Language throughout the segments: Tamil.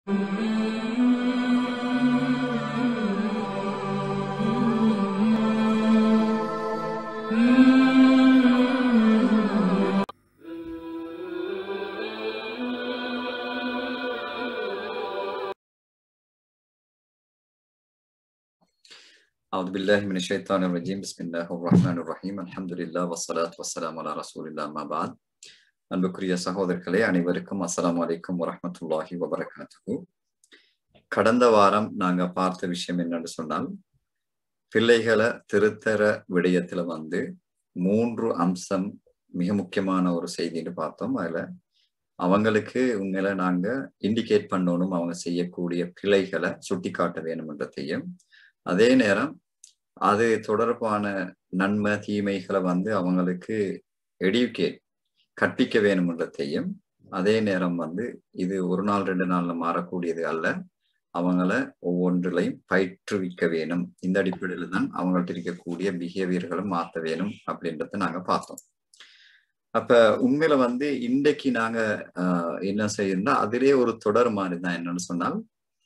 أعوذ بالله من الشيطان الرجيم بسم الله الرحمن الرحيم الحمد لله والصلاة والسلام على رسول الله ما بعد அன்புக்குரிய சகோதரர்களே அனைவருக்கும் அஸ்ஸலாமு அலைக்கும் வரஹ்மத்துல்லாஹி வபரகாத்துஹு கடந்த வாரம் நாங்க பார்த்த விஷயம் என்னன்னு சொன்னால் பிள்ளைகளை திருத்தர விடயத்துல வந்து மூன்று அம்சம் மிக முக்கியமான ஒரு செய்தின்னு பார்த்தோம் அதுல அவங்களுக்கு உண்மையில நாங்க இண்டிகேட் பண்ணணும் அவங்க செய்யக்கூடிய பிழைகளை சுட்டி காட்ட வேணும்ன்றதையும் அதே நேரம் அது தொடர்பான நன்மை தீமைகளை வந்து அவங்களுக்கு எடுக்கேட் கற்பிக்க வேணும்ன்றதையும் அதே நேரம் வந்து இது ஒரு நாள் ரெண்டு நாள்ல மாறக்கூடியது அல்ல அவங்கள ஒவ்வொன்றிலையும் பயிற்றுவிக்க வேணும் இந்த அடிப்படையில தான் அவங்கள்ட்ட இருக்கக்கூடிய பிஹேவியர்களை மாற்ற வேணும் அப்படின்றத நாங்க பார்த்தோம் அப்ப உண்மையில வந்து இன்றைக்கு நாங்க ஆஹ் என்ன செய்யணும்னா அதிலே ஒரு தொடர் மாதிரி தான் என்னன்னு சொன்னால்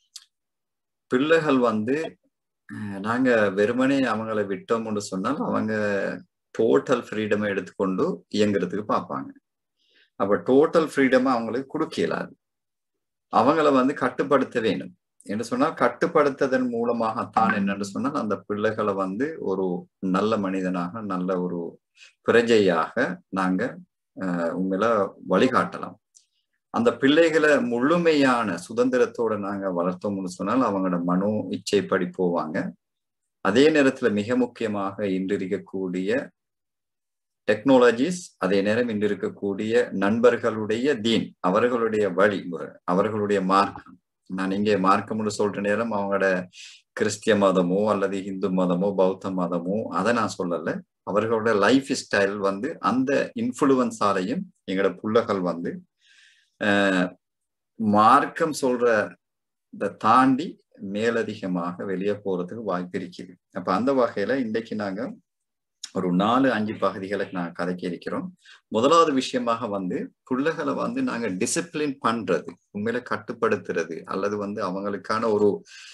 பிள்ளைகள் வந்து நாங்க வெறுமனே அவங்கள விட்டோம்னு சொன்னால் அவங்க டோட்டல் ஃப்ரீடமை எடுத்துக்கொண்டு இயங்குறதுக்கு பார்ப்பாங்க அப்ப டோட்டல் ஃப்ரீடமை அவங்களுக்கு கொடுக்க இயலாது அவங்கள வந்து கட்டுப்படுத்த வேணும் என்று சொன்னால் கட்டுப்படுத்ததன் மூலமாகத்தான் என்னன்னு சொன்னால் அந்த பிள்ளைகளை வந்து ஒரு நல்ல மனிதனாக நல்ல ஒரு பிரஜையாக நாங்க உண்மையில வழிகாட்டலாம் அந்த பிள்ளைகளை முழுமையான சுதந்திரத்தோட நாங்க வளர்த்தோம்னு சொன்னால் அவங்களோட மனோ இச்சைப்படி போவாங்க அதே நேரத்துல மிக முக்கியமாக இன்று இருக்கக்கூடிய டெக்னாலஜிஸ் அதே நேரம் இன்று இருக்கக்கூடிய நண்பர்களுடைய தீன் அவர்களுடைய வழிமுறை அவர்களுடைய மார்க்கம் நான் இங்கே மார்க்கம்னு சொல்ற நேரம் அவங்களோட கிறிஸ்திய மதமோ அல்லது இந்து மதமோ பௌத்த மதமோ அதை நான் சொல்லல அவர்களோட லைஃப் ஸ்டைல் வந்து அந்த இன்ஃபுளுவன்ஸாலையும் எங்களோட புள்ளகள் வந்து மார்க்கம் சொல்ற இதை தாண்டி மேலதிகமாக வெளியே போறதுக்கு வாய்ப்பு இருக்குது அப்ப அந்த வகையில இன்றைக்கு நாங்க ஒரு நாலு அஞ்சு பகுதிகளை நாங்க கதைக்க இருக்கிறோம் முதலாவது விஷயமாக வந்து பிள்ளைகளை வந்து நாங்க டிசிப்ளின் பண்றது உண்மையில கட்டுப்படுத்துறது அல்லது வந்து அவங்களுக்கான ஒரு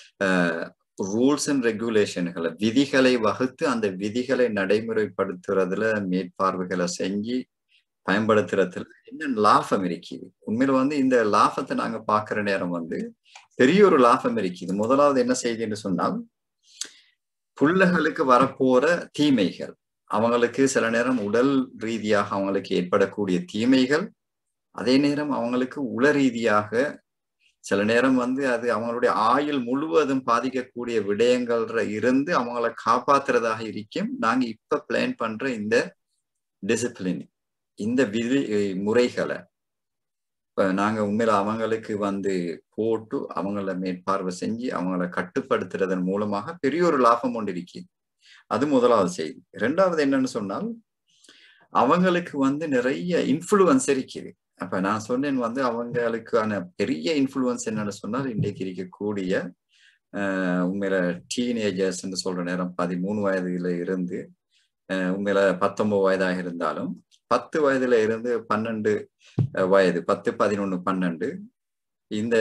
ரூல்ஸ் அண்ட் ரெகுலேஷன்களை விதிகளை வகுத்து அந்த விதிகளை நடைமுறைப்படுத்துறதுல மேற்பார்வைகளை செஞ்சு பயன்படுத்துறதுல என்ன லாபம் இருக்குது உண்மையில வந்து இந்த லாபத்தை நாங்க பாக்குற நேரம் வந்து பெரிய ஒரு லாபம் இருக்குது முதலாவது என்ன செய்தின்னு சொன்னால் புள்ளகளுக்கு வரப்போற தீமைகள் அவங்களுக்கு சில நேரம் உடல் ரீதியாக அவங்களுக்கு ஏற்படக்கூடிய தீமைகள் அதே நேரம் அவங்களுக்கு உள ரீதியாக சில நேரம் வந்து அது அவங்களுடைய ஆயுள் முழுவதும் பாதிக்கக்கூடிய விடயங்கள்ல இருந்து அவங்கள காப்பாத்துறதாக இருக்கும் நாங்க இப்ப பிளான் பண்ற இந்த டிசிப்ளின் இந்த விதி முறைகளை இப்ப நாங்க உண்மையில அவங்களுக்கு வந்து போட்டு அவங்கள மேற்பார்வை செஞ்சு அவங்கள கட்டுப்படுத்துறதன் மூலமாக பெரிய ஒரு லாபம் ஒன்று இருக்குது அது முதலாவது செய்தி ரெண்டாவது என்னன்னு சொன்னால் அவங்களுக்கு வந்து நிறைய இன்ஃபுளுவன்ஸ் இருக்குது அப்ப நான் சொன்னேன் வந்து அவங்களுக்கான பெரிய இன்ஃபுளுவன்ஸ் என்னன்னு சொன்னால் இன்றைக்கு இருக்கக்கூடிய உண்மையில டீனேஜர்ஸ் சொல்ற நேரம் பதிமூணு வயதுல இருந்து உண்மையில பத்தொன்பது வயதாக இருந்தாலும் பத்து வயதுல இருந்து பன்னெண்டு வயது பத்து பதினொன்னு பன்னெண்டு இந்த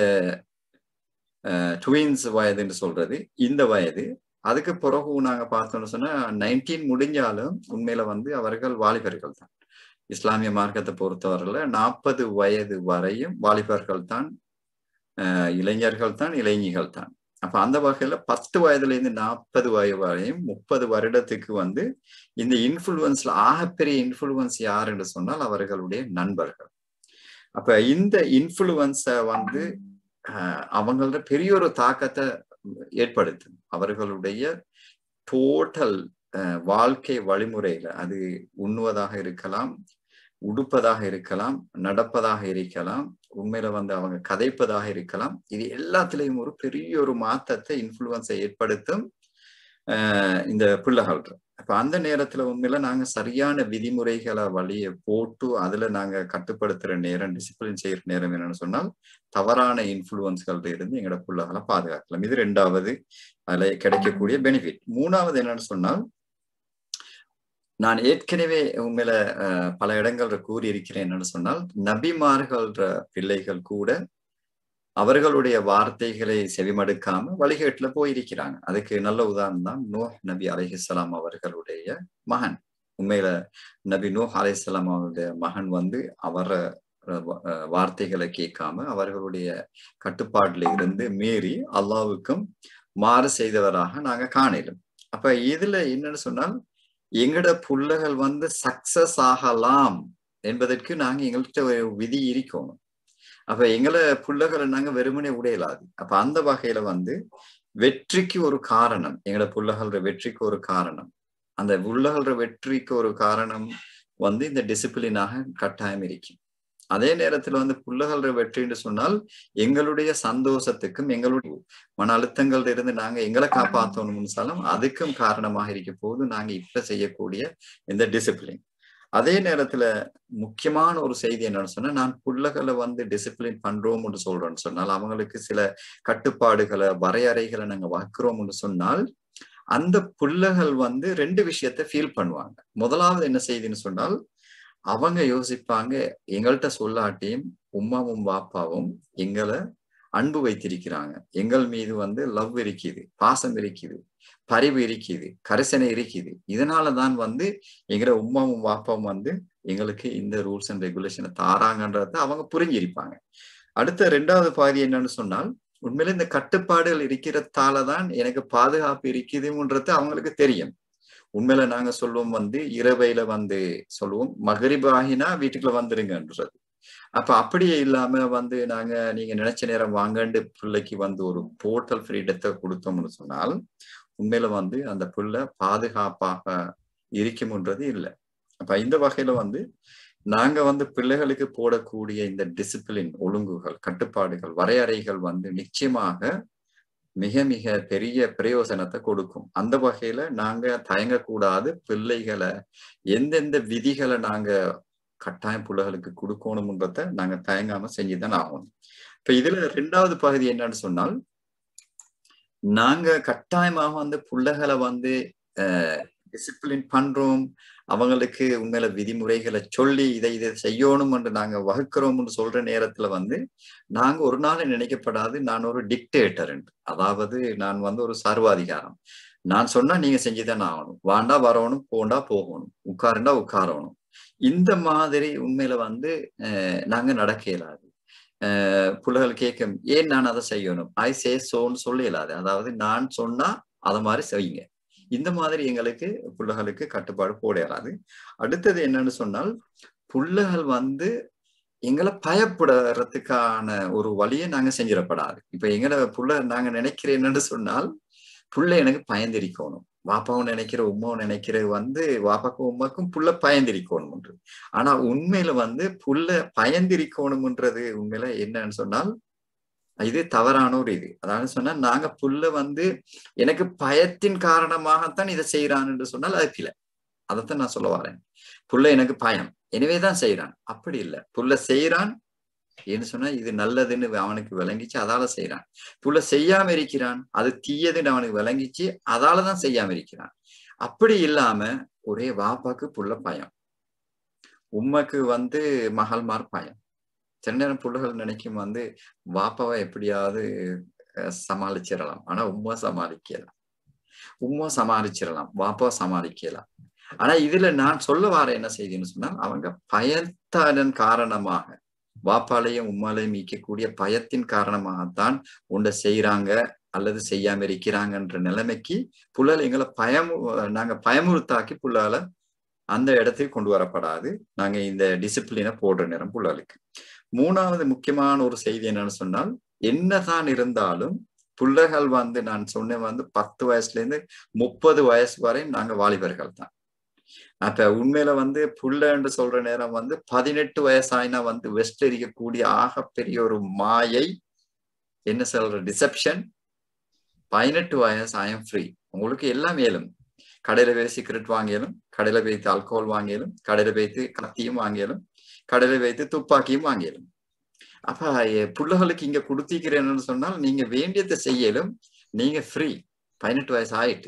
ட்வின்ஸ் வயதுன்னு சொல்றது இந்த வயது அதுக்கு பிறகு நாங்க பார்த்தோம்னு சொன்னா நைன்டீன் முடிஞ்சாலும் உண்மையில வந்து அவர்கள் வாலிபர்கள் தான் இஸ்லாமிய மார்க்கத்தை பொறுத்தவரையில நாற்பது வயது வரையும் வாலிபர்கள் தான் இளைஞர்கள் தான் இளைஞர்கள் தான் அப்ப அந்த வகையில பத்து வயதுல இருந்து நாற்பது வயது வரையும் முப்பது வருடத்துக்கு வந்து இந்த இன்ஃபுளுவன்ஸ்ல ஆகப்பெரிய இன்ஃபுளுவன்ஸ் யாருன்னு சொன்னால் அவர்களுடைய நண்பர்கள் அப்ப இந்த இன்ஃபுளுவன்ஸ வந்து அவங்களோட பெரிய ஒரு தாக்கத்தை ஏற்படுத்தும் அவர்களுடைய டோட்டல் வாழ்க்கை வழிமுறையில அது உண்ணுவதாக இருக்கலாம் உடுப்பதாக இருக்கலாம் நடப்பதாக இருக்கலாம் உண்மையில வந்து அவங்க கதைப்பதாக இருக்கலாம் இது எல்லாத்திலையும் ஒரு பெரிய ஒரு மாற்றத்தை இன்ஃபுளுவன்ஸை ஏற்படுத்தும் இந்த பிள்ளைகள் அப்ப அந்த நேரத்துல உண்மையில நாங்க சரியான விதிமுறைகளை வழியை போட்டு அதுல நாங்க கட்டுப்படுத்துற நேரம் டிசிப்ளின் செய்யற நேரம் என்னன்னு சொன்னால் தவறான இன்ஃபுளுவன்ஸ்கள்ல இருந்து எங்களோட பிள்ளைகளை பாதுகாக்கலாம் இது ரெண்டாவது அதுல கிடைக்கக்கூடிய பெனிஃபிட் மூணாவது என்னன்னு சொன்னால் நான் ஏற்கனவே உண்மையில பல இடங்கள்ல கூறி இருக்கிறேன் என்னன்னு சொன்னால் நபிமார்கள்ன்ற பிள்ளைகள் கூட அவர்களுடைய வார்த்தைகளை செவிமடுக்காம வழிகேட்டுல போயிருக்கிறாங்க அதுக்கு நல்ல உதாரணம் தான் நூ நபி அலிஹிஸ்லாம் அவர்களுடைய மகன் உண்மையில நபி நூ அலிஸ்லாம் அவருடைய மகன் வந்து அவரை வார்த்தைகளை கேட்காம அவர்களுடைய கட்டுப்பாட்டுல இருந்து மீறி அல்லாவுக்கும் மாறு செய்தவராக நாங்க காணலும் அப்ப இதுல என்னன்னு சொன்னால் எங்கட புள்ளகள் வந்து சக்சஸ் ஆகலாம் என்பதற்கு நாங்க எங்கள்கிட்ட ஒரு விதி இருக்கணும் அப்ப எங்களை புள்ளகளை நாங்க வெறுமனே உடையலாது அப்ப அந்த வகையில வந்து வெற்றிக்கு ஒரு காரணம் எங்களோட புள்ளகள்ற வெற்றிக்கு ஒரு காரணம் அந்த உள்ளகல்ற வெற்றிக்கு ஒரு காரணம் வந்து இந்த டிசிப்ளினாக கட்டாயம் இருக்கும் அதே நேரத்துல வந்து புள்ளகல்ற வெற்றின்னு சொன்னால் எங்களுடைய சந்தோஷத்துக்கும் எங்களுடைய மன அழுத்தங்கள்ல இருந்து நாங்க எங்களை காப்பாற்றணும்னு சொன்னாலும் அதுக்கும் காரணமாக இருக்க போது நாங்க இப்ப செய்யக்கூடிய இந்த டிசிப்ளின் அதே நேரத்துல முக்கியமான ஒரு செய்தி என்னன்னு சொன்னா நான் புள்ளகளை வந்து டிசிப்ளின் பண்றோம்னு சொல்றோம்னு சொன்னால் அவங்களுக்கு சில கட்டுப்பாடுகளை வரையறைகளை நாங்க வைக்கிறோம்னு சொன்னால் அந்த புள்ளகள் வந்து ரெண்டு விஷயத்த ஃபீல் பண்ணுவாங்க முதலாவது என்ன செய்தின்னு சொன்னால் அவங்க யோசிப்பாங்க எங்கள்கிட்ட சொல்லாட்டியும் உமாவும் பாப்பாவும் எங்களை அன்பு வைத்திருக்கிறாங்க எங்கள் மீது வந்து லவ் இருக்குது பாசம் இருக்குது பரிவு இருக்குது கரிசனை இருக்குது இதனாலதான் வந்து எங்கிற உமாவும் பாப்பாவும் வந்து எங்களுக்கு இந்த ரூல்ஸ் அண்ட் ரெகுலேஷனை தாராங்கன்றத அவங்க புரிஞ்சிருப்பாங்க அடுத்த ரெண்டாவது பகுதி என்னன்னு சொன்னால் உண்மையில இந்த கட்டுப்பாடுகள் இருக்கிறதால தான் எனக்கு பாதுகாப்பு இருக்குதுன்றது அவங்களுக்கு தெரியும் உண்மையில நாங்க சொல்லுவோம் வந்து இரவையில வந்து சொல்லுவோம் மகரிப் ஆகினா வீட்டுக்குள்ள வந்துருங்கன்றது அப்ப அப்படியே இல்லாம வந்து நாங்க நீங்க நினைச்ச நேரம் வாங்கண்டு பிள்ளைக்கு வந்து ஒரு போர்ட்டல் ஃப்ரீடத்தை கொடுத்தோம்னு சொன்னால் உண்மையில வந்து அந்த பிள்ளை பாதுகாப்பாக இருக்கும்ன்றது இல்லை அப்ப இந்த வகையில வந்து நாங்க வந்து பிள்ளைகளுக்கு போடக்கூடிய இந்த டிசிப்ளின் ஒழுங்குகள் கட்டுப்பாடுகள் வரையறைகள் வந்து நிச்சயமாக மிக மிக பெரிய பிரயோசனத்தை கொடுக்கும் அந்த வகையில நாங்க தயங்கக்கூடாது பிள்ளைகளை எந்தெந்த விதிகளை நாங்க கட்டாயம் பிள்ளைகளுக்கு கொடுக்கணும்ன்றத நாங்க தயங்காம செஞ்சுதான் ஆகணும் இப்ப இதுல ரெண்டாவது பகுதி என்னன்னு சொன்னால் நாங்க கட்டாயமாக வந்து பிள்ளைகளை வந்து டிசிப்ளின் பண்றோம் அவங்களுக்கு உண்மையில விதிமுறைகளை சொல்லி இதை இதை செய்யணும் என்று நாங்க வகுக்கிறோம்னு சொல்ற நேரத்துல வந்து நாங்க ஒரு நாள் நினைக்கப்படாது நான் ஒரு டிக்டேட்டர் அதாவது நான் வந்து ஒரு சர்வாதிகாரம் நான் சொன்னா நீங்க செஞ்சுதான் ஆகணும் வாண்டா வரணும் போண்டா போகணும் உட்காருண்டா உட்காரணும் இந்த மாதிரி உண்மையில வந்து நாங்க நடக்க இயலாது புலகள் கேட்கும் ஏன் நான் அதை செய்யணும் ஐ சே சோன்னு சொல்ல இயலாது அதாவது நான் சொன்னா அதை மாதிரி செய்யுங்க இந்த மாதிரி எங்களுக்கு புள்ளகளுக்கு கட்டுப்பாடு போட இயலாது அடுத்தது என்னன்னு சொன்னால் புள்ளகள் வந்து எங்களை பயப்படுறதுக்கான ஒரு வழியை நாங்க செஞ்சிடப்படாது இப்ப எங்களை புள்ள நாங்க நினைக்கிறேன் என்னன்னு சொன்னால் புள்ள எனக்கு பயந்திரிக்கணும் வாப்பாவும் நினைக்கிற உமாவும் நினைக்கிறது வந்து வாப்பாக்கும் உமாக்கும் புள்ள பயந்திரிக்கணும்ன்றது ஆனா உண்மையில வந்து புள்ள பயந்திரிக்கணும்ன்றது உண்மையில என்னன்னு சொன்னால் இது தவறான ஒரு இது அதாவது சொன்னா நாங்க புல்ல வந்து எனக்கு பயத்தின் காரணமாகத்தான் இதை செய்யறான் என்று சொன்னால் அது பிள்ளை அதைத்தான் நான் சொல்ல வரேன் புள்ள எனக்கு பயம் எனவேதான் செய்யறான் அப்படி இல்லை புல்ல செய்யறான் ஏன்னு சொன்னா இது நல்லதுன்னு அவனுக்கு விளங்கிச்சு அதால செய்யறான் புள்ள செய்யாம இருக்கிறான் அது தீயதுன்னு அவனுக்கு விளங்கிச்சு அதாலதான் செய்யாம இருக்கிறான் அப்படி இல்லாம ஒரே வாப்பாக்கு புள்ள பயம் உண்மைக்கு வந்து மகள்மார் பயம் சில நேரம் பிள்ளைகள் நினைக்கும் வந்து வாப்பாவை எப்படியாவது சமாளிச்சிடலாம் ஆனா உம்மா சமாளிக்கலாம் உம்மா சமாளிச்சிடலாம் வாப்பா சமாளிக்கலாம் ஆனா இதுல நான் சொல்ல வர என்ன செய்தின்னு சொன்னா அவங்க பயத்தானன் காரணமாக வாப்பாலையும் உம்மாலையும் ஈக்கக்கூடிய பயத்தின் காரணமாகத்தான் உண்டை செய்யறாங்க அல்லது செய்யாம இருக்கிறாங்கன்ற நிலைமைக்கு புள்ளல் எங்களை பயம் நாங்க பயமுறுத்தாக்கி புள்ளால அந்த இடத்துக்கு கொண்டு வரப்படாது நாங்க இந்த டிசிப்ளினை போடுற நேரம் புள்ளலுக்கு மூணாவது முக்கியமான ஒரு செய்தி என்னன்னு சொன்னால் என்னதான் இருந்தாலும் புள்ளைகள் வந்து நான் சொன்னேன் வந்து பத்து வயசுல இருந்து முப்பது வயசு வரை நாங்க வாலிபர்கள் தான் அப்ப உண்மையில வந்து புள்ளன்னு சொல்ற நேரம் வந்து பதினெட்டு வயசாயினா வந்து வெஸ்ட் இருக்கக்கூடிய ஆகப்பெரிய ஒரு மாயை என்ன சொல்ற டிசப்ஷன் பதினெட்டு வயசு ஐ எம் ஃப்ரீ உங்களுக்கு எல்லாம் ஏலும் கடையில போய் சிகரெட் வாங்கியலும் கடையில வைத்து ஆல்கோஹால் வாங்கியலும் கடையில வைத்து கத்தியும் வாங்கியலும் கடையில வைத்து துப்பாக்கியும் வாங்கியலும் அப்ப புள்ளைகளுக்கு இங்க கொடுத்திக்கிறேன்னு சொன்னால் நீங்க வேண்டியதை செய்யலும் நீங்க ஃப்ரீ பதினெட்டு வயசு ஆயிட்டு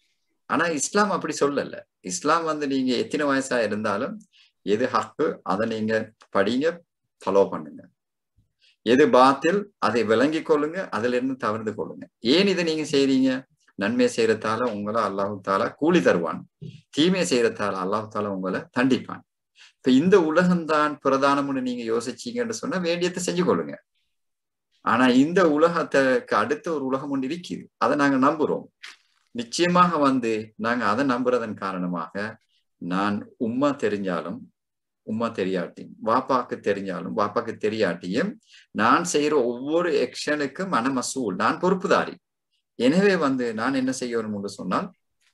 ஆனா இஸ்லாம் அப்படி சொல்லல இஸ்லாம் வந்து நீங்க எத்தனை வயசா இருந்தாலும் எது ஹக்கு அதை நீங்க படிங்க ஃபாலோ பண்ணுங்க எது பாத்தில் அதை விளங்கி கொள்ளுங்க அதுல இருந்து தவிர்த்து கொள்ளுங்க ஏன் இதை நீங்க செய்றீங்க நன்மை செய்யறதால உங்களை அல்லாஹு தாலா கூலி தருவான் தீமை செய்யறதால அல்லாஹு தாலா உங்களை தண்டிப்பான் இப்ப இந்த உலகம்தான் பிரதானம்னு நீங்க யோசிச்சீங்கன்னு சொன்னா வேண்டியத்தை செஞ்சு கொள்ளுங்க ஆனா இந்த உலகத்துக்கு அடுத்த ஒரு உலகம் ஒன்று இருக்குது அதை நாங்க நம்புறோம் நிச்சயமாக வந்து நாங்க அதை நம்புறதன் காரணமாக நான் உம்மா தெரிஞ்சாலும் உம்மா தெரியாட்டியும் வாப்பாக்கு தெரிஞ்சாலும் வாப்பாக்கு தெரியாட்டியும் நான் செய்யற ஒவ்வொரு எக்ஷனுக்கும் மன மசூல் நான் பொறுப்புதாரி எனவே வந்து நான் என்ன செய்யணும்னு சொன்னால்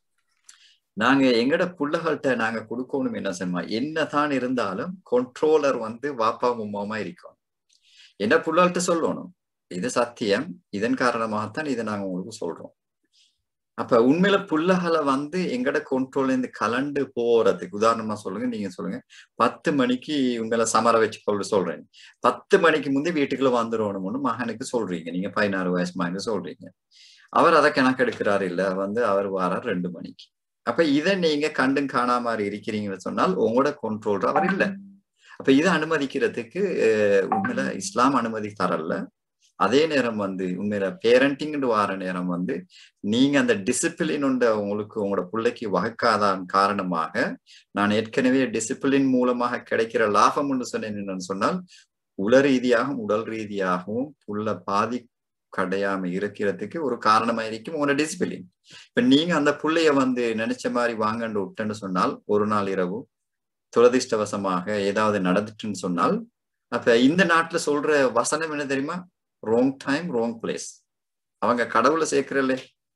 நாங்க எங்கட புள்ளகள்கிட்ட நாங்க கொடுக்கணும் என்ன சொன்னா என்னதான் இருந்தாலும் கண்ட்ரோலர் வந்து வாப்பா உம்மாமா இருக்கும் என்ன புள்ளகள்கிட்ட சொல்லணும் இது சத்தியம் இதன் காரணமாகத்தான் இதை நாங்க உங்களுக்கு சொல்றோம் அப்ப உண்மையில புள்ளகளை வந்து எங்கட கண்ட்ரோல் இருந்து கலண்டு போறதுக்கு உதாரணமா சொல்லுங்க நீங்க சொல்லுங்க பத்து மணிக்கு உங்களை சமர வச்சு கொள்ள சொல்றேன் பத்து மணிக்கு முந்தைய வீட்டுக்குள்ள வந்துடணும்னு மகனுக்கு சொல்றீங்க நீங்க பதினாறு வயசு மகனுக்கு சொல்றீங்க அவர் அதை கணக்கெடுக்கிறாரு இல்ல வந்து அவர் வாரார் ரெண்டு மணிக்கு அப்ப இதை நீங்க கண்டும் காணாம இருக்கிறீங்கன்னு சொன்னால் உங்களோட கண்ட்ரோல் அவர் இல்லை அப்ப இதை அனுமதிக்கிறதுக்கு உண்மையில இஸ்லாம் அனுமதி தரல அதே நேரம் வந்து உண்மையில பேரண்டிங்னு வார நேரம் வந்து நீங்க அந்த டிசிப்ளின் உண்ட உங்களுக்கு உங்களோட பிள்ளைக்கு வகுக்காதான் காரணமாக நான் ஏற்கனவே டிசிப்ளின் மூலமாக கிடைக்கிற லாபம் என்று சொன்னேன் என்னன்னு சொன்னால் உள ரீதியாகவும் உடல் ரீதியாகவும் புள்ள பாதி கடையாம இருக்கிறதுக்கு ஒரு காரணமா இருக்கும் உங்களோட டிசிப்ளின் இப்ப நீங்க அந்த புள்ளைய வந்து நினைச்ச மாதிரி வாங்கன்னு விட்டேன்னு சொன்னால் ஒரு நாள் இரவு துரதிருஷ்டவசமாக ஏதாவது நடந்துட்டுன்னு சொன்னால் அப்ப இந்த நாட்டுல சொல்ற வசனம் என்ன தெரியுமா ரோங் டைம் ரோங் பிளேஸ் அவங்க கடவுளை சேர்க்கிறல்ல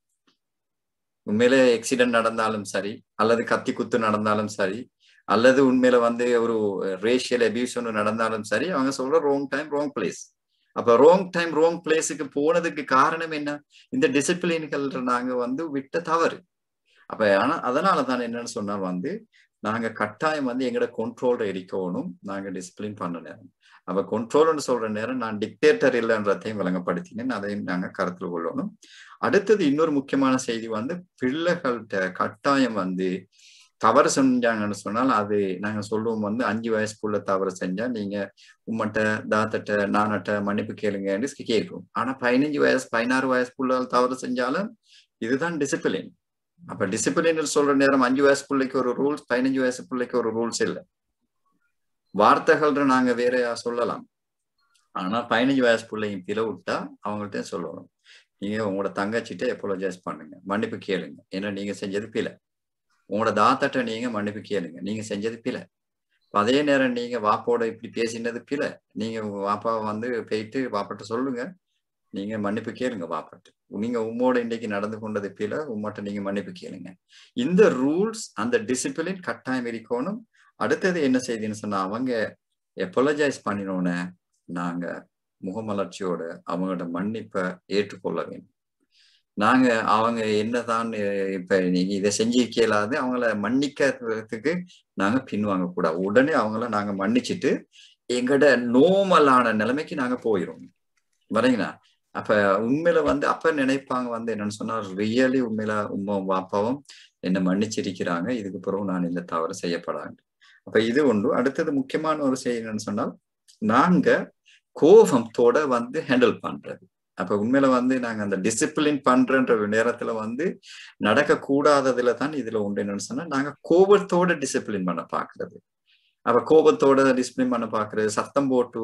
உண்மையில எக்ஸிடென்ட் நடந்தாலும் சரி அல்லது கத்தி குத்து நடந்தாலும் சரி அல்லது உண்மையில வந்து ஒரு ரேஷியல் அபியூஸ் ஒன்று நடந்தாலும் சரி அவங்க சொல்ற ரோங் டைம் ரோங் பிளேஸ் அப்ப ரோங் டைம் ரோங் பிளேஸுக்கு போனதுக்கு காரணம் என்ன இந்த டிசிப்ளின்கள் நாங்க வந்து விட்ட தவறு அப்ப ஆனா அதனால தான் என்னன்னு சொன்னால் வந்து நாங்க கட்டாயம் வந்து எங்கட கண்ட்ரோல்ல இருக்கணும் நாங்க டிசிப்ளின் பண்ண நேரம் அப்ப கண்ட்ரோல்னு சொல்ற நேரம் நான் டிக்டேட்டர் இல்லைன்றதையும் விளங்கப்படுத்தினேன் அதையும் நாங்க கருத்தில் கொள்ளணும் அடுத்தது இன்னொரு முக்கியமான செய்தி வந்து பிள்ளைகள்கிட்ட கட்டாயம் வந்து தவறு செஞ்சாங்கன்னு சொன்னால் அது நாங்க சொல்லுவோம் வந்து அஞ்சு வயசுக்குள்ள தவறு செஞ்சா நீங்க உம்மட்ட தாத்தட்ட நானட்ட மன்னிப்பு கேளுங்கன்னு கேட்கும் ஆனா பதினஞ்சு வயசு பதினாறு வயசுக்குள்ள தவறு செஞ்சாலும் இதுதான் டிசிப்ளின் அப்ப டிசிப்ளின் சொல்ற நேரம் அஞ்சு வயசு பிள்ளைக்கு ஒரு ரூல்ஸ் பதினஞ்சு வயசு பிள்ளைக்கு ஒரு ரூல்ஸ் இல்லை வார்த்தைகள் நாங்க வேறையா சொல்லலாம் ஆனா பதினஞ்சு வயசு பிள்ளைங்க பிள விட்டா அவங்கள்ட்ட சொல்லணும் நீங்க உங்களோட தங்கச்சிட்ட எப்போலஜைஸ் பண்ணுங்க மன்னிப்பு கேளுங்க ஏன்னா நீங்க செஞ்சது பிழை உங்களோட தாத்தாட்ட நீங்க மன்னிப்பு கேளுங்க நீங்க செஞ்சது பிழை அதே நேரம் நீங்க வாப்போட இப்படி பேசினது பிழை நீங்க வாப்பாவை வந்து போயிட்டு வாப்பாட்ட சொல்லுங்க நீங்க மன்னிப்பு கேளுங்க வாப்பாட்டு நீங்க உம்மோட இன்னைக்கு நடந்து கொண்டது பிழை உம்மாட்ட நீங்க மன்னிப்பு கேளுங்க இந்த ரூல்ஸ் அந்த டிசிப்ளின் கட்டாயம் இருக்கணும் அடுத்தது என்ன செய்தின்னு சொன்னா அவங்க எப்பொலஜைஸ் பண்ணினோன்னு நாங்க முகமலர்ச்சியோட அவங்களோட மன்னிப்பை ஏற்றுக்கொள்ள வேண்டும் நாங்க அவங்க என்னதான் இப்ப நீங்க இதை செஞ்சிருக்க இயலாது அவங்கள மன்னிக்கிறதுக்கு நாங்க பின்வாங்க கூடாது உடனே அவங்கள நாங்க மன்னிச்சுட்டு எங்கட நோமலான நிலைமைக்கு நாங்க போயிரும் வரீங்களா அப்ப உண்மையில வந்து அப்ப நினைப்பாங்க வந்து என்னன்னு சொன்னா ரியலி உண்மையில உமா பாப்பாவும் என்ன மன்னிச்சிருக்கிறாங்க இதுக்கு பிறகு நான் இந்த தவறு செய்யப்படாது அப்ப இது ஒன்று அடுத்தது முக்கியமான ஒரு செய்தி என்னன்னு சொன்னால் நாங்க கோபத்தோட வந்து ஹேண்டில் பண்றது அப்ப உண்மையில வந்து நாங்க அந்த டிசிப்ளின் பண்றன்ற நேரத்துல வந்து நடக்க கூடாததுல தான் இதுல உண்டு என்னன்னு சொன்னா நாங்க கோபத்தோட டிசிப்ளின் பண்ண பாக்குறது அப்ப கோபத்தோட டிசிப்ளின் பண்ண பாக்குறது சத்தம் போட்டு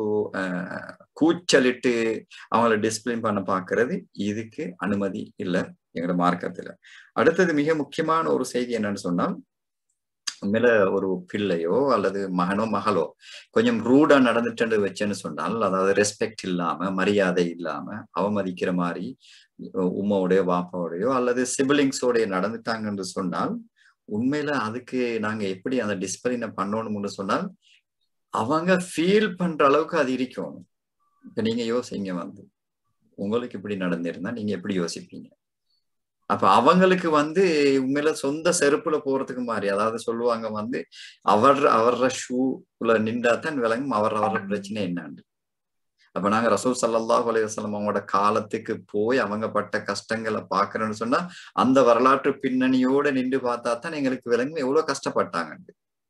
கூச்சலிட்டு அவங்கள டிசிப்ளின் பண்ண பாக்குறது இதுக்கு அனுமதி இல்லை எங்களோட மார்க்கத்துல அடுத்தது மிக முக்கியமான ஒரு செய்தி என்னன்னு சொன்னால் உண்மையில ஒரு பிள்ளையோ அல்லது மகனோ மகளோ கொஞ்சம் ரூடா நடந்துட்டு வச்சேன்னு சொன்னால் அதாவது ரெஸ்பெக்ட் இல்லாம மரியாதை இல்லாம அவமதிக்கிற மாதிரி உமாவோடைய வாப்பாவோடையோ அல்லது சிபிலிங்ஸோடைய நடந்துட்டாங்கன்னு சொன்னால் உண்மையில அதுக்கு நாங்க எப்படி அந்த டிஸ்பிளினை பண்ணணும்னு சொன்னால் அவங்க ஃபீல் பண்ற அளவுக்கு அது இருக்கும் இப்ப நீங்க யோசிங்க வந்து உங்களுக்கு இப்படி நடந்திருந்தா நீங்க எப்படி யோசிப்பீங்க அப்ப அவங்களுக்கு வந்து உண்மையில சொந்த செருப்புல போறதுக்கு மாதிரி அதாவது சொல்லுவாங்க வந்து அவர் அவர ஷூல நின்றா தான் விளங்கும் அவர் அவர பிரச்சனை என்னான்னு அப்ப நாங்க ரசூல் சல்லாஹ் அலையம் அவங்களோட காலத்துக்கு போய் அவங்க பட்ட கஷ்டங்களை பாக்குறோம்னு சொன்னா அந்த வரலாற்று பின்னணியோட நின்று பார்த்தா தான் எங்களுக்கு விளங்கும் எவ்வளவு கஷ்டப்பட்டாங்க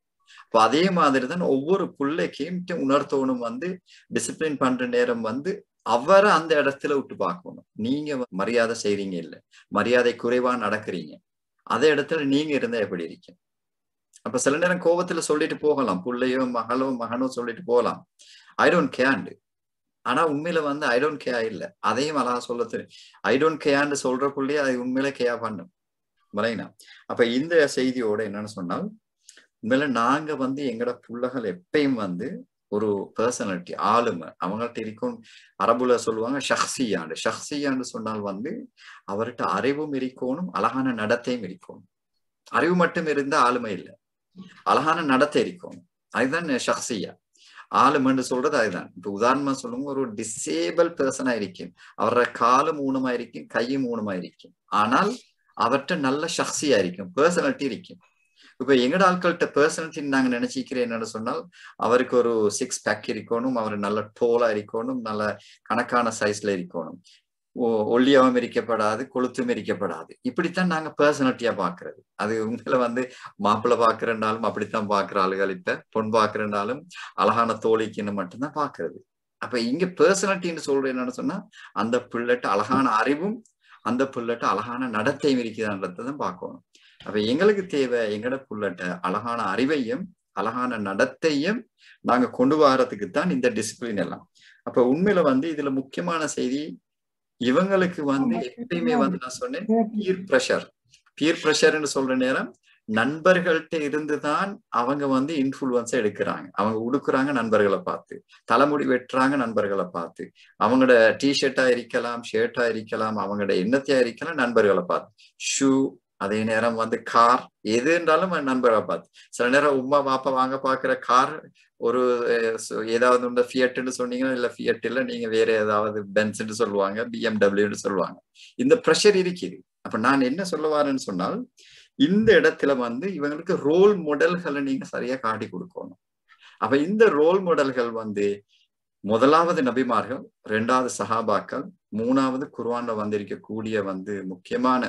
இப்போ அதே மாதிரி தான் ஒவ்வொரு பிள்ளைக்கும் உணர்த்தவனும் வந்து டிசிப்ளின் பண்ற நேரம் வந்து அவரை அந்த இடத்துல விட்டு பார்க்கணும் நீங்க மரியாதை செய்றீங்க இல்ல மரியாதை குறைவா நடக்கிறீங்க அதே இடத்துல நீங்க இருந்தா எப்படி இருக்கீங்க அப்ப சில நேரம் கோபத்துல சொல்லிட்டு போகலாம் பிள்ளையோ மகளோ மகனோ சொல்லிட்டு போகலாம் ஐ டோன்ட் கேண்டு ஆனா உண்மையில வந்து ஐ டோன்ட் கேர் இல்ல அதையும் அழகா சொல்ல தெரியும் ஐ டோன்ட் கேர்ன்னு சொல்றக்குள்ளேயே அது உண்மையில கேர் பண்ணும் மலைனா அப்ப இந்த செய்தியோட என்னன்னு சொன்னால் உண்மையில நாங்க வந்து எங்கட புள்ளகள் எப்பயும் வந்து ஒரு பர்சனாலிட்டி ஆளுமை அவங்கள்ட்ட இருக்கும் அரபுல சொல்லுவாங்க ஷஹ்சியாண்டு ஷஹ்சியாண்டு சொன்னால் வந்து அவர்கிட்ட அறிவும் இருக்கணும் அழகான நடத்தையும் இருக்கணும் அறிவு மட்டும் இருந்தா ஆளுமை இல்லை அழகான நடத்தை இருக்கணும் அதுதான் ஷஹ்சியா ஆளுமன்னு சொல்றது அதுதான் இப்ப உதாரணமா சொல்லுங்க ஒரு டிசேபிள் பர்சனா இருக்கும் அவரோட காலும் ஊனமா இருக்கும் கையும் ஊனமா இருக்கும் ஆனால் அவர்கிட்ட நல்ல சக்தியா இருக்கும் பர்சனாலிட்டி இருக்கும் இப்ப எங்கட ஆட்கள்கிட்ட பர்சனாலிட்டி நாங்க நினைச்சிக்கிறேன் என்னன்னு சொன்னால் அவருக்கு ஒரு சிக்ஸ் பேக் இருக்கணும் அவர் நல்ல டோலா இருக்கணும் நல்ல கணக்கான சைஸ்ல இருக்கணும் ஒல்லியாவும் இருக்கப்படாது கொளுத்தும் இருக்கப்படாது இப்படித்தான் நாங்க பர்சனாலிட்டியா பாக்குறது அது உங்களை வந்து மாப்பிள்ளை பாக்குறனாலும் அப்படித்தான் பாக்குற ஆளுகள் இப்ப பொன் பாக்குறனாலும் அழகான தோழிக்குன்னு மட்டும்தான் பாக்குறது அப்ப இங்க பர்சனாலிட்டின்னு சொல்றது என்னன்னு சொன்னா அந்த பிள்ளைட்ட அழகான அறிவும் அந்த புள்ளட்ட அழகான நடத்தையும் இருக்குதான்றதான் பார்க்கணும் அப்ப எங்களுக்கு தேவை எங்கட புள்ளட்ட அழகான அறிவையும் அழகான நடத்தையும் நாங்க கொண்டு வர்றதுக்கு தான் இந்த டிசிப்ளின் எல்லாம் அப்ப உண்மையில வந்து இதுல முக்கியமான செய்தி இவங்களுக்கு வந்து எப்பயுமே வந்து நான் சொன்னேன் பீர் ப்ரெஷர் பீர் ப்ரெஷர்னு சொல்ற நேரம் நண்பர்கள்ட்ட இருந்துதான் அவங்க வந்து இன்ஃபுளுன்ஸை எடுக்கிறாங்க அவங்க உடுக்குறாங்க நண்பர்களை பார்த்து தலைமுடி வெட்டுறாங்க நண்பர்களை பார்த்து அவங்களோட டிஷர்ட்டா இருக்கலாம் ஷர்ட்டா இருக்கலாம் அவங்களோட எண்ணத்தையா இருக்கலாம் நண்பர்களை பார்த்து ஷூ அதே நேரம் வந்து கார் எது இருந்தாலும் நண்பர்களை பார்த்து சில நேரம் உமா பாப்பா வாங்க பாக்குற கார் ஒரு ஏதாவது இந்த ஃபியட்னு சொன்னீங்கன்னா இல்ல ஃபியட் இல்ல நீங்க வேற ஏதாவது பென்ஸ்ன்னு சொல்லுவாங்க பிஎம்டபிள்யூன்னு சொல்லுவாங்க இந்த ப்ரெஷர் இருக்குது அப்ப நான் என்ன சொல்ல வரேன்னு சொன்னால் இந்த இடத்துல வந்து இவங்களுக்கு ரோல் மாடல்களை நீங்க சரியா காட்டி கொடுக்கணும் அப்ப இந்த ரோல் மாடல்கள் வந்து முதலாவது நபிமார்கள் ரெண்டாவது சஹாபாக்கள் மூணாவது குர்வான்ல வந்திருக்கக்கூடிய வந்து முக்கியமான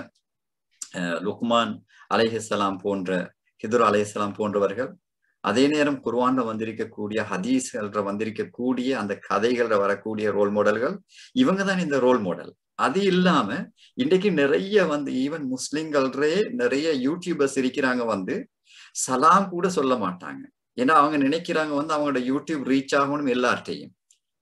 லுக்மான் அலைஹிஸ்லாம் போன்ற ஹிதுர் அலைஹிஸ்லாம் போன்றவர்கள் அதே நேரம் குர்வான்ல வந்திருக்கக்கூடிய ஹதீஸ்கள்ல வந்திருக்கக்கூடிய அந்த கதைகள்ல வரக்கூடிய ரோல் மாடல்கள் இவங்க தான் இந்த ரோல் மாடல் அது இல்லாம இன்றைக்கு நிறைய வந்து ஈவன் முஸ்லிம்களே நிறைய யூடியூபர்ஸ் இருக்கிறாங்க வந்து சலாம் கூட சொல்ல மாட்டாங்க ஏன்னா அவங்க நினைக்கிறாங்க வந்து அவங்களோட யூடியூப் ரீச் ஆகணும் எல்லார்ட்டையும்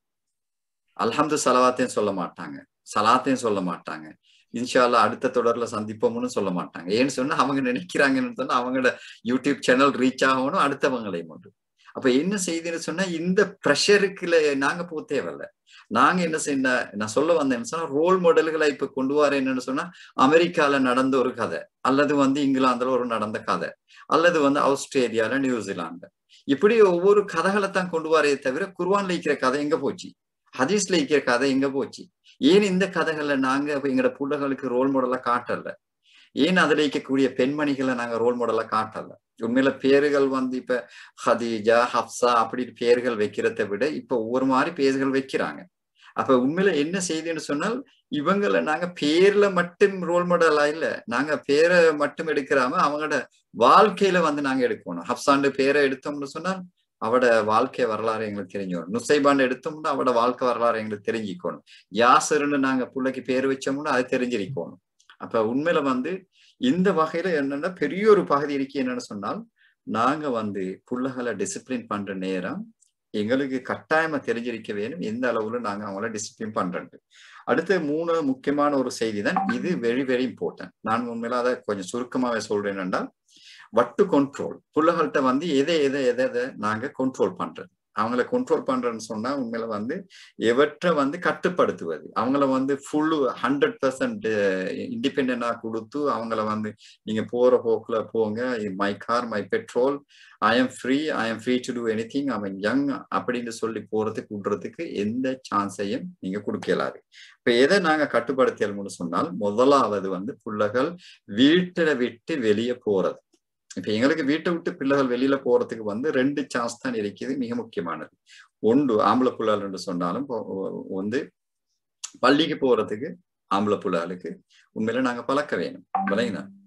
அல்ஹம்து சலவாத்தையும் சொல்ல மாட்டாங்க சலாத்தையும் சொல்ல மாட்டாங்க இன்ஷால்லா அடுத்த தொடர்ல சந்திப்போம்னு சொல்ல மாட்டாங்க ஏன்னு சொன்னா அவங்க நினைக்கிறாங்கன்னு சொன்னா அவங்களோட யூடியூப் சேனல் ரீச் ஆகணும் அடுத்தவங்களையும் மட்டும் அப்ப என்ன செய்தின்னு சொன்னா இந்த ப்ரெஷருக்குல நாங்க போ தேவையில்ல நாங்க என்ன செய்ய நான் சொல்ல வந்தேன்னு சொன்னா ரோல் மாடல்களை இப்ப கொண்டு வரேன்னு சொன்னா அமெரிக்கால நடந்த ஒரு கதை அல்லது வந்து இங்கிலாந்துல ஒரு நடந்த கதை அல்லது வந்து ஆஸ்திரேலியால நியூசிலாந்து இப்படி ஒவ்வொரு கதைகளை தான் கொண்டு வரே தவிர குர்வான்ல இருக்கிற கதை எங்க போச்சு ஹதீஸ்ல இருக்கிற கதை எங்க போச்சு ஏன் இந்த கதைகளை நாங்க எங்களோட பிள்ளைகளுக்கு ரோல் மாடலா காட்டல ஏன் அதுல இருக்கக்கூடிய பெண்மணிகளை நாங்க ரோல் மாடலா காட்டல உண்மையில பேர்கள் வந்து இப்ப ஹதீஜா ஹப்சா அப்படி பேர்கள் வைக்கிறத விட இப்ப ஒவ்வொரு மாதிரி பேர்கள் வைக்கிறாங்க அப்ப உண்மையில என்ன செய்தின்னு சொன்னால் இவங்களை நாங்க பேர்ல மட்டும் ரோல் மாடலா இல்ல நாங்க பேரை மட்டும் எடுக்கிறாம அவங்களோட வாழ்க்கையில வந்து நாங்க எடுக்கணும் ஹப்சாண்டு பேரை எடுத்தோம்னு சொன்னால் அவட வாழ்க்கை வரலாறு எங்களுக்கு தெரிஞ்சுக்கணும் நுசைபாண்டு எடுத்தோம்னா அவட வாழ்க்கை வரலாறு எங்களுக்கு தெரிஞ்சுக்கணும் யாசருன்னு நாங்க பிள்ளைக்கு பேர் வச்சோம்னா அது தெரிஞ்சிருக்கணும் அப்ப உண்மையில வந்து இந்த வகையில என்னன்னா பெரிய ஒரு பகுதி இருக்கு என்னன்னு சொன்னால் நாங்க வந்து புள்ளைகளை டிசிப்ளின் பண்ற நேரம் எங்களுக்கு கட்டாயமா தெரிஞ்சிருக்க வேணும் எந்த அளவுல நாங்க அவங்கள டிசிப்ளின் பண்றது அடுத்து மூணு முக்கியமான ஒரு செய்தி தான் இது வெரி வெரி இம்பார்ட்டன்ட் நான் உண்மையில அதை கொஞ்சம் சுருக்கமாவே சொல்றேன் என்றால் வட்டு கண்ட்ரோல் புள்ளைகள்கிட்ட வந்து எதை எதை எதை எதை நாங்க கண்ட்ரோல் பண்றது அவங்கள கண்ட்ரோல் பண்றேன்னு சொன்னா உண்மையில வந்து எவற்றை வந்து கட்டுப்படுத்துவது அவங்கள வந்து ஃபுல்லு ஹண்ட்ரட் பர்சன்ட் இண்டிபெண்டா கொடுத்து அவங்கள வந்து நீங்க போற போக்குல போங்க my car my petrol I am free I am free to do anything அவன் யங் அப்படின்னு சொல்லி போறதுக்கு விடுறதுக்கு எந்த சான்ஸையும் நீங்க கொடுக்கலாது இப்ப எதை நாங்க கட்டுப்படுத்தணும்னு சொன்னால் முதலாவது வந்து பிள்ளைகள் வீட்டுல விட்டு வெளியே போறது இப்ப எங்களுக்கு வீட்டை விட்டு பிள்ளைகள் வெளியில போறதுக்கு வந்து ரெண்டு சான்ஸ் தான் இருக்குது மிக முக்கியமானது ஒன்று ஆம்பளை புள்ளால் என்று சொன்னாலும் வந்து பள்ளிக்கு போறதுக்கு ஆம்பளை புள்ளாளுக்கு உண்மையில நாங்க பழக்க வேணும் விளையினா